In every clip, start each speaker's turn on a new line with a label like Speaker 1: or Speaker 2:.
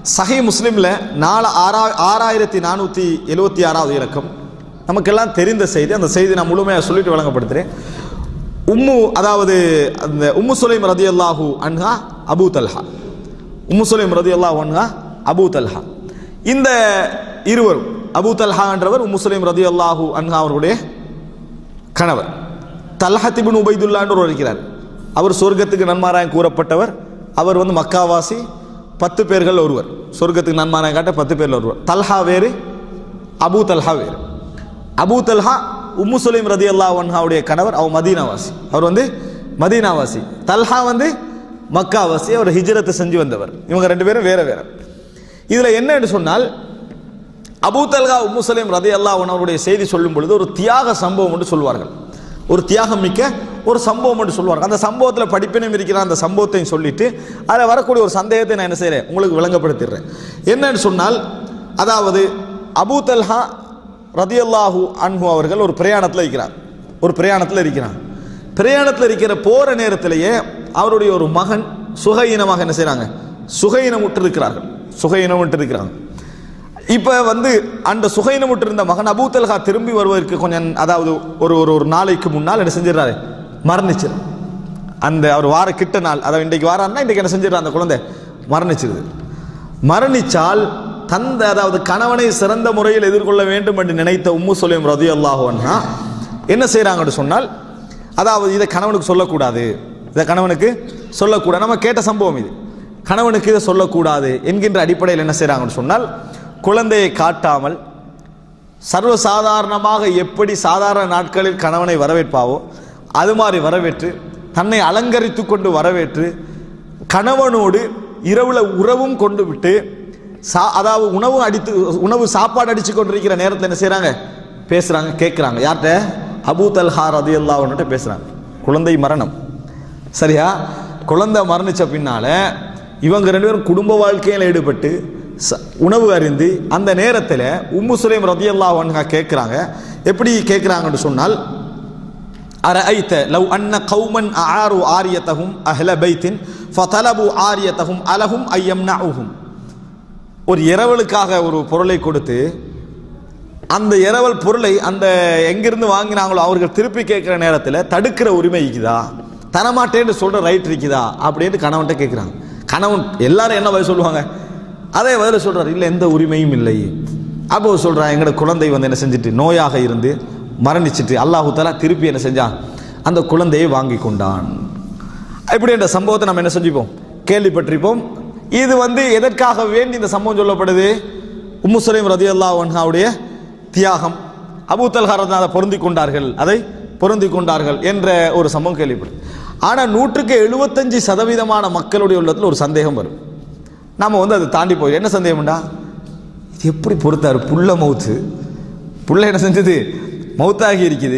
Speaker 1: சஹி முஸ்லிமில் நாலு ஆறா ஆறாயிரத்தி நானூற்றி எழுபத்தி ஆறாவது இலக்கம் நமக்கெல்லாம் தெரிந்த செய்தி அந்த செய்தி நான் முழுமையாக சொல்லிட்டு வழங்கப்படுத்துகிறேன் உம்மு அதாவது அந்த உம்மு சுலைம் ரதி அல்லாஹூ அன்ஹா அபூ தல்ஹா உம்மு சுலைம் ரதி அல்லாஹூ அன்ஹா அபூ தல்ஹா இந்த இருவரும் அபூ தல்ஹா என்றவர் உம்மு சுலைம் ரதி அல்லாஹூ அன்ஹா அவருடைய கணவர் தல்ஹத்திபின் உபைதுல்லான்னு ஒரு இருக்கிறார் அவர் சொர்க்கத்துக்கு நன்மாராயம் கூறப்பட்டவர் அவர் வந்து மக்காவாசி பத்து பேர்கள் ஒருவர் சொர்க்கத்துக்கு நன்மாராயம் காட்ட பத்து பேரில் ஒருவர் தல்ஹா வேறு அபூ தல்ஹா வேறு அபூ தல்ஹா உம்மு சுலைம் ரதி அல்லாஹாவுடைய கணவர் அவர் மதீனாவாசி அவர் வந்து மதீனாவாசி தல்ஹா வந்து மக்காவாசி அவர் ஹிஜ்ரத்தை செஞ்சு வந்தவர் இவங்க ரெண்டு பேரும் வேற வேற இதுல என்னன்னு சொன்னால் அபூ தல்ஹா உம்மு சுலைம் ரதி அல்லாஹ் அவருடைய செய்தி சொல்லும் பொழுது ஒரு தியாக சம்பவம் என்று சொல்வார்கள் ஒரு தியாகம் மிக்க ஒரு சம்பவம் என்று சொல்வார்கள் அந்த சம்பவத்தில் படிப்பினம் இருக்கிற அந்த சம்பவத்தையும் சொல்லிட்டு அதில் வரக்கூடிய ஒரு சந்தேகத்தை நான் என்ன செய்கிறேன் உங்களுக்கு விளங்கப்படுத்திடுறேன் என்னன்னு சொன்னால் அதாவது அபூ தல்ஹா ரதியல்லாஹு அன்ஹு அவர்கள் ஒரு பிரயாணத்தில் இருக்கிறார் ஒரு பிரயாணத்தில் இருக்கிறார் பிரயாணத்தில் இருக்கிற போகிற நேரத்திலேயே அவருடைய ஒரு மகன் சுகையினமாக என்ன செய்கிறாங்க சுகையினம் விட்டு இருக்கிறார்கள் சுகையினம் விட்டு இருக்கிறாங்க இப்போ வந்து அந்த சுகையினம் விட்டு இருந்த மகன் அபூ தல்ஹா திரும்பி வருவதற்கு கொஞ்சம் அதாவது ஒரு ஒரு ஒரு நாளைக்கு முன்னால் என்ன செஞ்சிடறாரு மரணிச்சிரு அந்த அவர் வார கிட்ட நாள் அதாவது இன்றைக்கு வாரான்னா இன்றைக்கு என்ன செஞ்சிடறாரு அந்த குழந்தை மரணிச்சிருது மரணிச்சால் தந்த அதாவது கணவனை சிறந்த முறையில் எதிர்கொள்ள வேண்டும் என்று நினைத்த உம்மு சொலிம் ரதி அல்லாஹுவன்னா என்ன செய்கிறாங்கன்னு சொன்னால் அதாவது இதை கணவனுக்கு சொல்லக்கூடாது இதை கணவனுக்கு சொல்லக்கூடாது நம்ம கேட்ட சம்பவம் இது கணவனுக்கு இதை சொல்லக்கூடாது என்கின்ற அடிப்படையில் என்ன செய்கிறாங்கன்னு சொன்னால் குழந்தையை காட்டாமல் சர்வசாதாரணமாக எப்படி சாதாரண நாட்களில் கணவனை வரவேற்பாவோ அது மாதிரி வரவேற்று தன்னை அலங்கரித்து கொண்டு வரவேற்று கணவனோடு இரவுல உறவும் கொண்டு விட்டு சா அதாவது உணவு அடித்து உணவு சாப்பாடு அடிச்சு கொண்டிருக்கிற நேரத்தில் என்ன செய்கிறாங்க பேசுகிறாங்க கேட்குறாங்க யார்கிட்ட அபூ தல்ஹா ரதி அல்லாஹ்ன்னுட்டு பேசுகிறாங்க குழந்தை மரணம் சரியா குழந்தை மரணிச்ச பின்னால இவங்க ரெண்டு பேரும் குடும்ப வாழ்க்கையில் ஈடுபட்டு ச- உணவு அறிந்து அந்த நேரத்தில் உம்மு சுலைம் ரதியல்லாஹு அன்ஹா கேட்குறாங்க எப்படி கேட்குறாங்கன்னு சொன்னால் அரஐத்த லவ் அன்ன கௌமன் ஆரு ஆரியத்தகும் அஹ்ல பைத்தின் ஃபதலபு ஆரியத்தகும் அலகும் ஐயம் நவுகும் ஒரு இரவலுக்காக ஒரு பொருளை கொடுத்து அந்த இரவல் பொருளை அந்த எங்கிருந்து வாங்கினாங்களோ அவர்கள் திருப்பி கேட்குற நேரத்தில் தடுக்கிற உரிமை இருக்குதா தரமாட்டேன்னு சொல்ற ரைட் இருக்குதா அப்படின்னு கணவன்கிட்ட கேட்குறாங்க கணவன் எல்லாரும் என்ன பதில் சொல்லுவாங்க அதே பதில் சொல்றாரு இல்லை எந்த உரிமையும் இல்லை அப்போ சொல்றான் எங்களோட குழந்தை வந்து என்ன செஞ்சுட்டு நோயாக இருந்து மரணிச்சிட்டு அல்லாஹு தஆலா திருப்பி என்ன செஞ்சான் அந்த குழந்தையை வாங்கி கொண்டான் இப்படி என்ற சம்பவத்தை நம்ம என்ன செஞ்சுப்போம் கேள்விப்பட்டிருப்போம் இது வந்து எதற்காக வேண்டி இந்த சம்பவம் சொல்லப்படுது உம்மு சுலைம் ரதி அல்லாவுடைய தியாகம் அபூ தல்ஹா ரதி அதை பொருந்தி கொண்டார்கள் அதை பொருந்தி கொண்டார்கள் என்ற ஒரு சம்பவம் கேள்விப்படும் ஆனால் நூற்றுக்கு எழுபத்தஞ்சு சதவீதமான மக்களுடைய உள்ளத்தில் ஒரு சந்தேகம் வரும் நாம வந்து அதை தாண்டி போய் என்ன சந்தேகம்டா இது எப்படி பொறுத்தாரு புள்ள மவுத்து புள்ள என்ன செஞ்சது மவுத்தாகி இருக்குது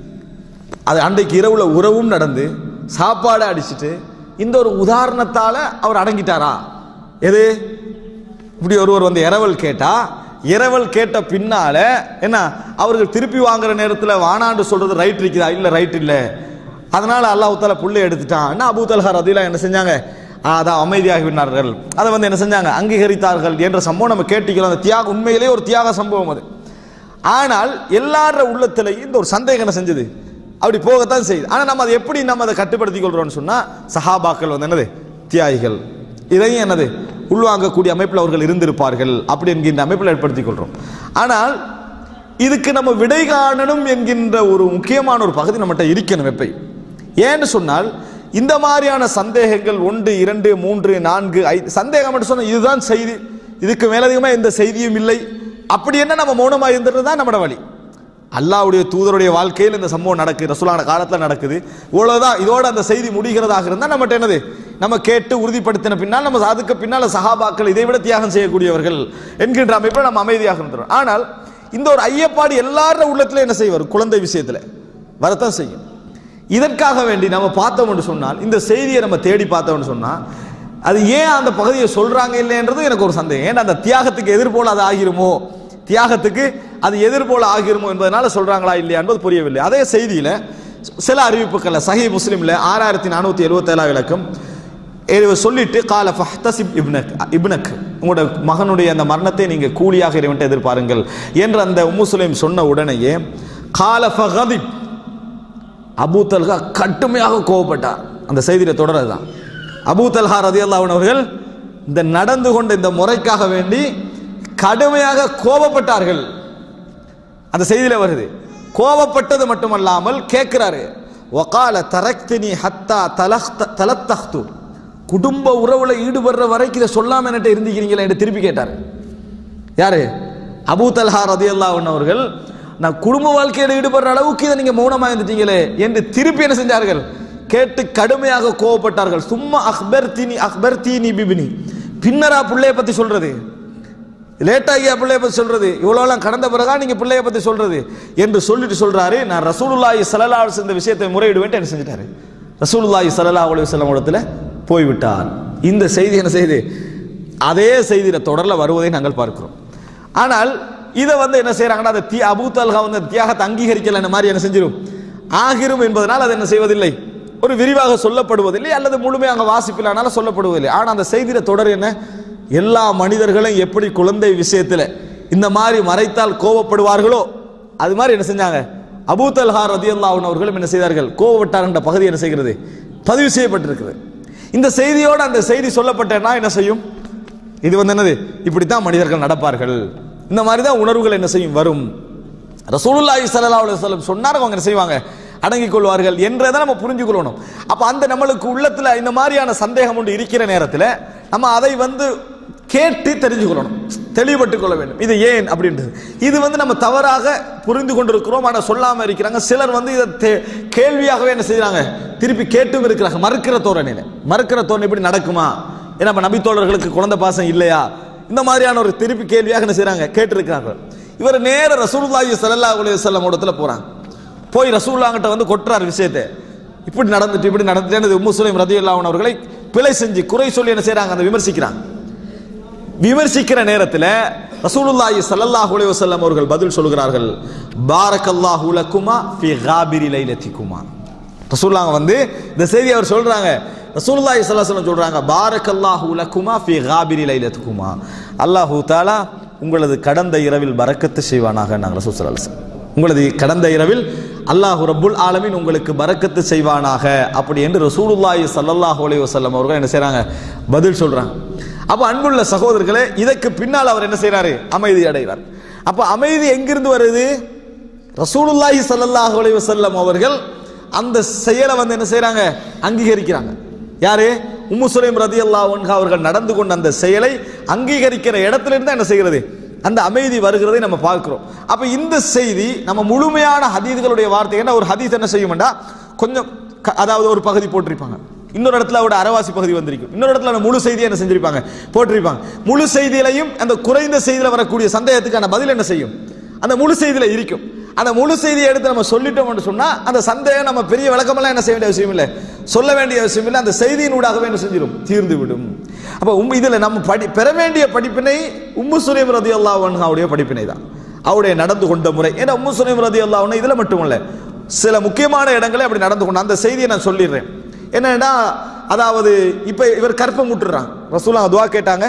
Speaker 1: அது அன்றைக்கு இரவுல உறவும் நடந்து சாப்பாடு அடிச்சிட்டு இந்த ஒரு உதாரணத்தால அவர் அடங்கிட்டாரா எது இப்படி ஒருவர் வந்து இரவல் கேட்டா இரவல் கேட்ட பின்னால என்ன அவர்கள் திருப்பி வாங்குற நேரத்தில் வானாண்டு சொல்றது ரைட் இருக்குதா இல்ல ரைட் இல்ல அதனால அல்லாஹ் தால புள்ளை எடுத்துட்டான் அபூ தல்ஹா ரதிலா என்ன செஞ்சாங்க அதான் அமைதியாகிவினார்கள் அதை வந்து என்ன செஞ்சாங்க அங்கீகரித்தார்கள் என்ற சம்பவம் நம்ம கேட்டிக்கிறோம் அந்த தியாக உண்மையிலேயே ஒரு தியாக சம்பவம் அது ஆனால் எல்லார உள்ளத்திலையும் இந்த ஒரு சந்தேகம் என்ன செஞ்சது அப்படி போகத்தான் செய்யுது ஆனால் நம்ம அதை எப்படி நம்ம அதை கட்டுப்படுத்திக் கொள்றோம்னு சொன்னா சஹாபாக்கள் வந்து என்னது தியாகிகள் இதையும் என்னது உள்வாங்கக்கூடிய அமைப்பில் அவர்கள் இருந்திருப்பார்கள் அப்படி என்கின்ற அமைப்பில் ஏற்படுத்திக் கொள்றோம் ஆனால் இதுக்கு நம்ம விடை காணணும் என்கின்ற ஒரு முக்கியமான ஒரு பகுதி நம்மகிட்ட இருக்கணும் எப்பை ஏன்னு சொன்னால் இந்த மாதிரியான சந்தேகங்கள் ஒன்று இரண்டு மூன்று நான்கு ஐந்து சந்தேகம் மட்டும் சொன்னா இதுதான் செய்தி இதுக்கு மேலதிகமாக எந்த செய்தியும் இல்லை அப்படி என்ன நம்ம மௌனமாக இருந்துட்டு தான் நம்மட வழி அல்லாஹ்வுடைய தூதருடைய வாழ்க்கையில் இந்த சம்பவம் நடக்குது ரசூலான காலத்தில் நடக்குது இவ்வளவுதான் இதோட அந்த செய்தி முடிகிறதாக இருந்தால் நம்மகிட்ட என்னது நம்ம கேட்டு உறுதிப்படுத்தின பின்னால் நம்ம அதுக்கு பின்னால் சஹாபாக்கள் இதை விட தியாகம் செய்யக்கூடியவர்கள் என்கின்ற அமைப்பில் நம்ம அமைதியாக இருந்துடும் ஆனால் இந்த ஒரு ஐயப்பாடு எல்லார உள்ளத்துல என்ன செய்வார் குழந்தை விஷயத்தில் வரத்தான் செய்யும் இதற்காக வேண்டி நம்ம பார்த்தோம்னு சொன்னால் இந்த செய்தியை நம்ம தேடி பார்த்தோம்னு சொன்னால் அது ஏன் அந்த பகுதியை சொல்றாங்க இல்லைன்றது எனக்கு ஒரு சந்தேகம் ஏன்னா அந்த தியாகத்துக்கு எதிர்போல் அது ஆகிருமோ தியாகத்துக்கு அது எதிர்போல ஆகிருமோ என்பதனால சொல்றாங்களா இல்லையா என்பது புரியவில்லை அதே செய்தியில சில அறிவிப்புகள்ல சஹி முஸ்லிம்ல ஆறாயிரத்தி நானூத்தி எழுபத்தேழாம் இலக்கம் இது சொல்லிட்டு கால ஃபஹ்தசிப் இப்னக் இப்னக் உங்களோட மகனுடைய அந்த மரணத்தை நீங்க கூலியாக இறைவன்ட்டு எதிர்பாருங்கள் என்று அந்த உம்மு சுலைம் சொன்ன உடனேயே கால ஃபகதிப் அபூ தல்ஹா கடுமையாக கோவப்பட்டார் அந்த செய்தியில தொடரதான் அபூ தல்ஹா ரதியல்லாஹு அவர்கள் இந்த நடந்து கொண்ட இந்த முறைக்காக வேண்டி கடுமையாக கோபப்பட்டார்கள் அந்த செய்தியில வருது கோபப்பட்டது மட்டுமல்லாமல் கேட்கிறாரு வகால தரக்தினி ஹத்தா தலக்த தலத்தஹ்து குடும்ப உறவுல ஈடுபடுற வரைக்கும் இதை சொல்லாம என்கிட்ட இருந்திக்கிறீங்களா என்று திருப்பி கேட்டார் யாரு அபூ தல்ஹா ரதியல்லாஹு அவர்கள் நான் குடும்ப வாழ்க்கையில் ஈடுபடுற அளவுக்கு இதை நீங்க மௌனமா இருந்துட்டீங்களே என்று திருப்பி என்ன செஞ்சார்கள் கேட்டு கடுமையாக கோவப்பட்டார்கள் சும்மா அக்பர் தீனி அக்பர் தீனி பிபினி பின்னரா பிள்ளைய பத்தி சொல்றது லேட்டாகியா பிள்ளைய பத்தி சொல்றது இவ்வளோலாம் கடந்த பிறகா நீங்க பிள்ளைய பத்தி சொல்றது என்று சொல்லிட்டு சொல்றாரு நான் ரசூலுல்லாஹி ஸல்லல்லாஹு அலைஹி வஸல்லம் இந்த விஷயத்தை முறையிடுவேன் என்ன செஞ்சிட்டாரு ரசூலுல்லாஹி ஸல்லல்லாஹு அலைஹி வஸல்லம் இடத்துல போய்விட்டார் இந்த செய்தி என்ன செய்து அதே செய்தியில தொடர்ல வருவதை நாங்கள் பார்க்கிறோம் ஆனால் இதை வந்து என்ன செய்யறாங்கன்னா அந்த தியா அபூ தல்ஹா வந்து அந்த தியாகத்தை அங்கீகரிக்கல இந்த மாதிரி என்ன செஞ்சிடும் ஆகிரும் என்பதனால் அது என்ன செய்வதில்லை ஒரு விரிவாக சொல்லப்படுவதில்லை அல்லது முழுமையாக வாசிப்பிலானால சொல்லப்படுவதில்லை ஆனால் அந்த செய்தியில தொடர் என்ன எல்லா மனிதர்களும் எப்படி குழந்தை விஷயத்தில் இந்த மாதிரி மறைத்தால் கோவப்படுவார்களோ அது மாதிரி என்ன செஞ்சாங்க அபூ தல்ஹா ரதியல்லாஹு அவர்களும் என்ன செய்தார்கள் கோவப்பட்டார் என்ற பகுதி என்ன செய்கிறது பதிவு செய்யப்பட்டிருக்கிறது இந்த செய்தியோடு அந்த செய்தி சொல்லப்பட்டேன்னா என்ன செய்யும் இது வந்து என்னது இப்படித்தான் மனிதர்கள் நடப்பார்கள் இந்த மாதிரி தான் உணர்வுகள் என்ன செய்யும் வரும் ரசூலுல்லாஹி ஸல்லல்லாஹு அலைஹி வஸல்லம் சொன்னார் அவங்க என்ன செய்வாங்க அடங்கிக் கொள்வார்கள் என்றதை நம்ம புரிஞ்சு கொள்ளணும் அப்ப அந்த நம்மளுக்கு உள்ளத்துல இந்த மாதிரியான சந்தேகம் ஒன்று இருக்கிற நேரத்தில் நம்ம அதை வந்து கேட்டு தெரிஞ்சு கொள்ளணும் தெளிவுபட்டுக் கொள்ள வேண்டும் இது ஏன் அப்படின்றது இது வந்து நம்ம தவறாக புரிந்து கொண்டிருக்கிறோம் ஆனால் சொல்லாம இருக்கிறாங்க சிலர் வந்து இதை தே- கேள்வியாகவே என்ன செய்றாங்க திருப்பி கேட்டும் இருக்கிறாங்க மறுக்கிற தோரணையில மறுக்கிற தோரணை இப்படி நடக்குமா ஏன்னா நம்ம நபித்தோழர்களுக்கு குழந்தை பாசம் இல்லையா இந்த மாதிரியான ஒரு திருப்பி கேள்வியாக என்ன செய்றாங்க கேட்டிருக்கிறார்கள் இவர் நேர ரசூலுல்லாஹி ஸல்லல்லாஹு அலைஹி வஸல்லம் இடத்துல போறாங்க போய் ரசூலுல்லாஹ்கிட்ட வந்து கொட்டுறார் விஷயத்தை இப்படி நடந்துட்டு இப்படி நடந்துட்டு உம்மு சுலைம் ரதியல்லாஹு அவர்களை பிழை செஞ்சு குறை சொல்லி என்ன செய்றாங்க அந்த விமர்சிக்கிறாங்க விமர்சிக்கிற நேரத்தில் ரசூலுல்லாஹி ஸல்லல்லாஹு அலைஹி வஸல்லம் அவர்கள் பதில் சொல்கிறார்கள் பாரக்கல்லாஹு லக்குமா ஃபி காபிரி லைலத்திக்குமா ரசூலுல்லாஹ் வந்து இந்த செய்தி அவர் சொல்றாங்க ரசூலுல்லாஹி ஸல்லல்லாஹு அலைஹி வஸல்லம் சொல்றாங்க பாரக்கல்லாஹு லக்குமா ஃபி காபிரி லைலத்திக்குமா அல்லாஹு தஆலா உங்களது கடந்த இரவில் பரக்கத்து செய்வானாக நாங்கள் ரசூல் ஸல்லல்லாஹு அலைஹி வஸல்லம் உங்களது கடந்த இரவில் அல்லாஹ் ரப்புல் ஆலமீன் உங்களுக்கு பரக்கத்து செய்வானாக அப்படி என்று ரசூலுல்லாஹி ஸல்லல்லாஹு அலைஹி வஸல்லம் அவர்கள் என்ன செய்றாங்க பதில் சொல்றாங்க அப்ப அன்புள்ள சகோதரர்களே இதற்கு பின்னால் அவர் என்ன செய்றாரு அமைதி அடைகிறார் அப்ப அமைதி எங்கிருந்து வருது ரசூலுல்லாஹி ஸல்லல்லாஹு அலைஹி வஸல்லம் அவர்கள் அந்த செயலை வந்து என்ன செய்றாங்க அங்கீகரிக்கிறாங்க யாரு உம்மு சுலைம் ரதியல்லாஹு அன்ஹா அவர்கள் நடந்து கொண்ட அந்த செயலை அங்கீகரிக்கிற இடத்துல இருந்து என்ன செய்கிறது அந்த அமைதி வருகிறதை நம்ம பார்க்கிறோம் அப்ப இந்த செய்தி நம்ம முழுமையான ஹதீதுகளுடைய வார்த்தை ஏன்னா ஒரு ஹதீஸ் என்ன செய்யும்டா கொஞ்சம் க- அதாவது ஒரு பகுதி போட்டிருப்பாங்க இன்னொரு இடத்துல அவரோட அரைவாசி பகுதி வந்திருக்கும் இன்னொரு இடத்துல அந்த முழு செய்தியை என்ன செஞ்சிருப்பாங்க போட்டிருப்பாங்க முழு செய்தியிலையும் அந்த குறைந்த செய்தியில வரக்கூடிய சந்தேகத்துக்கான பதில் என்ன செய்யும் அந்த முழு செய்தியில இருக்கும் அந்த முழு செய்தியை எடுத்து நம்ம சொல்லிட்டோம்னு சொன்னா அந்த சந்தேகம் நம்ம பெரிய விளக்கமெல்லாம் என்ன செய்ய வேண்டிய அவசியம் இல்லை சொல்ல வேண்டிய அவசியம் இல்லை அந்த செய்தியின் ஊடாகவே என்ன செஞ்சிடும் தீர்ந்து விடும் அப்ப உம் இதுல நம்ம படி பெற வேண்டிய படிப்பினை உம்மு சுலைம் ரதி அல்லாவுடைய படிப்பினை தான் அவருடைய நடந்து கொண்ட முறை ஏன்னா உம்மு சுலைம் ரதி அல்லாஹ் இதுல மட்டும் இல்ல சில முக்கியமான இடங்களே அப்படி நடந்து கொண்ட அந்த செய்தியை நான் சொல்லிடுறேன் என்னன்னா அதாவது இப்ப இவர் கற்பம் முட்டுறாங்க ரசூலா துவா கேட்டாங்க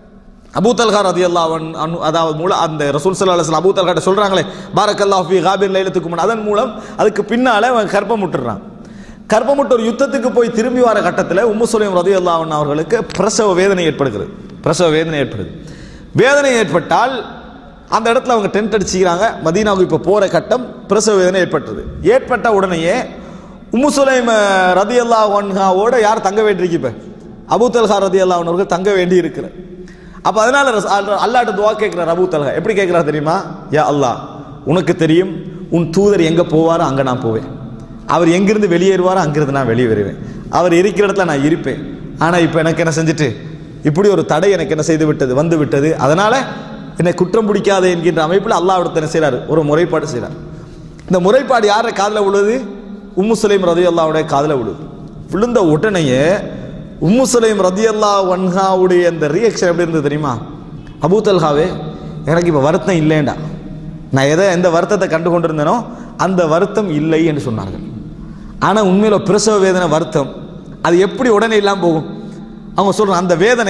Speaker 1: அபூ தல்ஹா ரதியல்லாஹு அன் அனு அதாவது மூலம் அந்த ரசூல் ஸல்லல்லாஹு அலைஹி வஸல்லம் அபூ தல்ஹாட்ட சொல்றாங்களே பாரக்கல்லாஹு ஃபீ காபிர் லைலத்துக்கு முன் அதன் மூலம் அதுக்கு பின்னால அவன் கற்பம் முட்டுறான் கற்பமுட்டு ஒரு யுத்தத்துக்கு போய் திரும்பி வர கட்டத்தில் உம்மு சுலைம் ரதியல்லாஹு அன்ஹா அவர்களுக்கு பிரசவ வேதனை ஏற்படுகிறது பிரசவ வேதனை ஏற்படுது வேதனை ஏற்பட்டால் அந்த இடத்துல அவங்க டென்ட் அடிச்சுக்கிறாங்க மதீனாவுக்கு இப்போ போற கட்டம் பிரசவ வேதனை ஏற்பட்டது ஏற்பட்ட உடனேயே உம்மு சுலைம் ரதியல்லாஹு அன்ஹாவோட யார் தங்க வேண்டியிருக்கு இப்போ அபூ தல்ஹா ரதியல்லாஹு அன்ஹு அவர்கள் தங்க வேண்டி இருக்கிறார் அப்ப அதனால ரஸ்- அல்ல- அல்லாஹ்ட்ட துவா கேட்கிறார் அபூ தல்ஹா எப்படி கேட்கிறார் தெரியுமா யா அல்லாஹ் உனக்கு தெரியும் உன் தூதர் எங்க போவாரோ அங்க நான் போவேன் அவர் எங்கிருந்து வெளியேறுவாரோ அங்கிருந்து நான் வெளியே வருவேன் அவர் இருக்கிற இடத்துல நான் இருப்பேன் ஆனா இப்போ எனக்கு என்ன செஞ்சுட்டு இப்படி ஒரு தடை எனக்கு என்ன செய்து விட்டது வந்து விட்டது அதனால என்னை குற்றம் பிடிக்காதே என்கின்ற அமைப்பில் அல்லாஹ் என்ன செய்றார் ஒரு முறைப்பாடு செய்றார் இந்த முறைப்பாடு யார காதில் விழுது உம்மு சுலைம் ரதி அல்லாவுடைய காதில் விழுது விழுந்த உடனேயே உம்மு சுலைம் ரதி அல்லா வன்ஹாவுடைய அந்த ரியாக்ஷன் எப்படி இருந்தது தெரியுமா அபூ தல்ஹாவே எனக்கு இப்போ வருத்தம் இல்லைண்டா நான் எதை எந்த வருத்தத்தை கண்டு கொண்டிருந்தேனோ அந்த வருத்தம் இல்லை என்று சொன்னார்கள் ஆனால் உண்மையில பிரசவ வேதனை வருத்தம் அது எப்படி உடனே இல்லாமல் போகும் அவங்க சொல்றாங்க அந்த வேதனை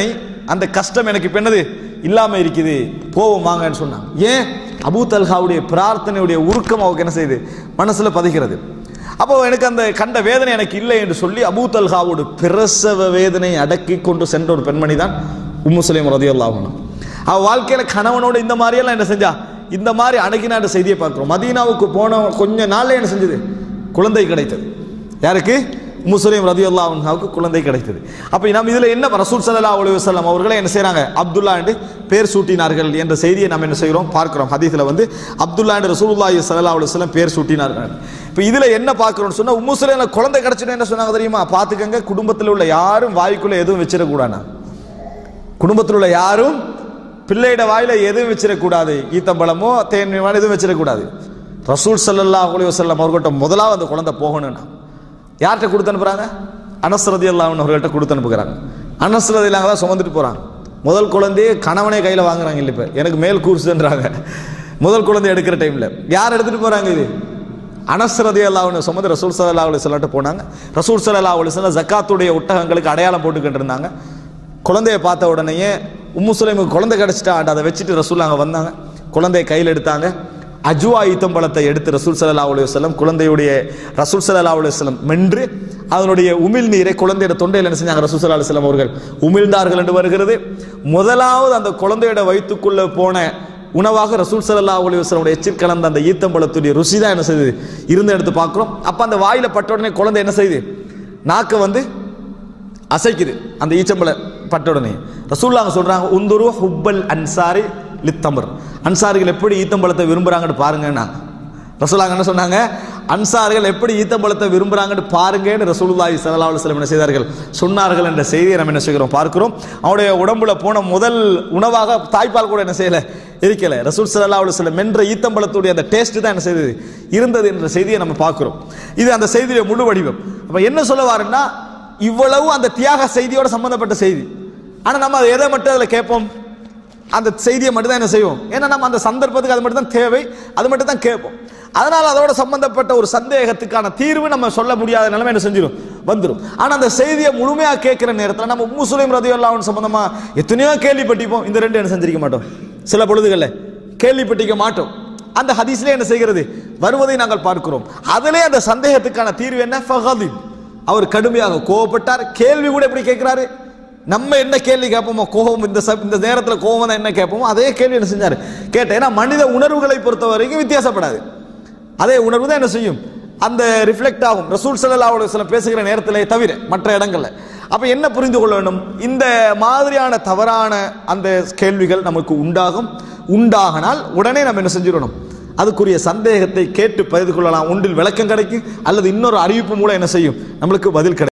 Speaker 1: அந்த கஷ்டம் எனக்கு இப்ப என்னது இல்லாம இருக்குது போவோம் வாங்கன்னு சொன்னாங்க ஏன் அபூ தல்ஹாவுடைய பிரார்த்தனையுடைய உருக்கம் அவருக்கு என்ன செய்யுது மனசுல பதிக்கிறது அப்போ எனக்கு அந்த கண்ட வேதனை எனக்கு இல்லை என்று சொல்லி அபூ தல்ஹாவோட பிரசவ வேதனை அடக்கி கொண்டு சென்ற ஒரு பெண்மணி தான் உம்மு சுலைம் ரதியல்லாஹுனும் அவ வாழ்க்கையில கணவனோட இந்த மாதிரியெல்லாம் என்ன செஞ்சா இந்த மாதிரி அணுகினாட செய்தியை பார்க்கிறோம் மதீனாவுக்கு போன கொஞ்ச நாள்ல என்ன செஞ்சது குழந்தை கிடைத்தது யாருக்கு முஸ்லீம் ரதி அல்லாவுக்கு குழந்தை கிடைத்தது அப்போ நம்ம இதில் என்ன ரசூல் சல்லா அலி வசல்லாம் அவர்களே என்ன செய்கிறாங்க அப்துல்லா என்று பேர் சூட்டினார்கள் என்ற செய்தியை நம்ம என்ன செய்கிறோம் பார்க்கிறோம் ஹதீஸில் வந்து அப்துல்லா என்று ரசூலுல்லாஹி சல்லா அலி வசல்லம் பேர் சூட்டினார்கள் இப்போ இதில் என்ன பார்க்குறோம்னு சொன்னால் உம்முஸ்லேம் குழந்தை கிடைச்சிட்டு என்ன சொன்னாங்க தெரியுமா பார்த்துக்கங்க குடும்பத்தில் உள்ள யாரும் வாய்க்குள்ளே எதுவும் வச்சிடக்கூடாது குடும்பத்தில் உள்ள யாரும் பிள்ளையிட வாயில எதுவும் வச்சிடக்கூடாது ஈத்தம்பழமோ தேன் எதுவும் வச்சிடக்கூடாது ரசூல் சல்லல்லாஹு அலைஹி வஸல்லம் அவர்கிட்ட முதலாவது அந்த குழந்தை போகணும்னா யார்கிட்ட கொடுத்து அனுப்புறாங்க அனஸ்ரதி அல்லாஹ் அவர்கள்ட்ட கொடுத்து அனுப்புகிறாங்க அனஸ்ரதி இல்லாங்க தான் சுமந்துட்டு போறாங்க முதல் குழந்தையே கணவனே கையில் வாங்குறாங்க இல்லை இப்போ எனக்கு மேல் கூர்ஸுன்றாங்க முதல் குழந்தை எடுக்கிற டைமில் யார் எடுத்துட்டு போறாங்க இது அனஸ்ரதி அல்லாஹ்னு சுமந்து ரசூல் சல்லா அலி சொல்லட்டு போனாங்க ரசூல் சல்லா அலி சொல்ல ஜக்காத்துடைய ஒட்டகங்களுக்கு அடையாளம் போட்டுக்கிட்டு இருந்தாங்க குழந்தைய பார்த்த உடனேயே உம்மு சுலைமுக்கு குழந்தை கிடச்சிட்டா அதை வச்சுட்டு ரசூல் அங்கே வந்தாங்க குழந்தைய கையில் எடுத்தாங்க அஜுவா ஈத்தம்பழத்தை எடுத்து ரசூல் சல்லா அலி வல்லம் குழந்தையுடைய ரசூல் சல்லா அலி வல்லம் மென்று அதனுடைய உமிழ் நீரை குழந்தையோட தொண்டையில் என்ன செஞ்சாங்க ரசூல் சல்லா அலுவலம் அவர்கள் உமிழ்ந்தார்கள் என்று வருகிறது முதலாவது அந்த குழந்தையோட வயிற்றுக்குள்ள போன உணவாக ரசூல் சல்லா அலி வஸ்லமுடைய எச்சில் கலந்த அந்த ஈத்தம்பழத்துடைய ருசி தான் என்ன செய்யுது இருந்து எடுத்து பார்க்குறோம் அப்போ அந்த வாயில பட்ட உடனே குழந்தை என்ன செய்யுது நாக்கு வந்து அசைக்குது அந்த ஈச்சம்பழ பட்ட உடனே ரசூல்லாங்க சொல்றாங்க உந்துரு ஹுப்பல் அன்சாரி லித்தம்பர் அன்சாரிகள் எப்படி ஈத்தம்பழத்தை விரும்புறாங்கன்னு பாருங்கன்னா ரசூலாங்க என்ன சொன்னாங்க அன்சார்கள் எப்படி ஈத்தம்பழத்தை விரும்புறாங்கன்னு பாருங்கன்னு ரசூலுல்லாஹி ஸல்லல்லாஹு அலைஹி வஸல்லம் என்ன செய்தார்கள் சொன்னார்கள் என்ற செய்தியை நம்ம என்ன செய்கிறோம் பார்க்கிறோம் அவருடைய உடம்புல போன முதல் உணவாக தாய்ப்பால் கூட என்ன செய்யல இருக்கல ரசூல் ஸல்லல்லாஹு அலைஹி வஸல்லம் மென்ற ஈத்தம்பழத்துடைய அந்த டேஸ்ட் தான் என்ன செய்தது இருந்தது என்ற செய்தியை நம்ம பார்க்கிறோம் இது அந்த செய்தியுடைய முழு வடிவம் அப்ப என்ன சொல்ல வாருன்னா இவ்வளவு அந்த தியாக செய்தியோட சம்பந்தப்பட்ட செய்தி ஆனா நம்ம அதை எதை மட்டும் அதில் கேட்போம் அந்த செய்தியை மட்டும் தான் என்ன செய்வோம் ஏன்னா நம்ம அந்த சந்தர்ப்பத்துக்கு அது மட்டும் தான் தேவை அது மட்டும் தான் கேட்போம் அதனால அதோட சம்பந்தப்பட்ட ஒரு சந்தேகத்துக்கான தீர்வு நம்ம சொல்ல முடியாத நிலைமை என்ன செஞ்சிடும் வந்துடும் ஆனா அந்த செய்தியை முழுமையா கேட்கிற நேரத்தில் நம்ம முஸ்லீம் ரதியுல்லாவின் சம்பந்தமா எத்தனையோ கேள்விப்பட்டிப்போம் இந்த ரெண்டு என்ன செஞ்சிருக்க மாட்டோம் சில பொழுதுகளில் கேள்விப்பட்டிக்க மாட்டோம் அந்த ஹதீஸ்ல என்ன செய்கிறது வருவதை நாங்கள் பார்க்கிறோம் அதிலே அந்த சந்தேகத்துக்கான தீர்வு என்ன ஃபஹதின் அவர் கடுமையாக கோவப்பட்டார் கேள்வி கூட எப்படி கேட்கிறாரு நம்ம என்ன கேள்வி கேட்போமோ கோபம் இந்த சப் இந்த நேரத்தில் கோபம் தான் என்ன கேட்போமோ அதே கேள்வி என்ன செஞ்சாரு கேட்டேன் ஏன்னா மனித உணர்வுகளை பொறுத்த வரைக்கும் வித்தியாசப்படாது அதே உணர்வு தான் என்ன செய்யும் அந்த ரிஃப்ளெக்ட் ஆகும் ரசூல் சல்லா சில பேசுகிற நேரத்திலே தவிர மற்ற இடங்கள்ல அப்ப என்ன புரிந்து கொள்ள வேண்டும் இந்த மாதிரியான தவறான அந்த கேள்விகள் நமக்கு உண்டாகும் உண்டாகனால் உடனே நம்ம என்ன செஞ்சிடணும் அதுக்குரிய சந்தேகத்தை கேட்டு பகிர்ந்து கொள்ளலாம் ஒன்றில் விளக்கம் கிடைக்கும் அல்லது இன்னொரு அறிவிப்பு மூலம் என்ன செய்யும் நம்மளுக்கு பதில் கிடைக்கும்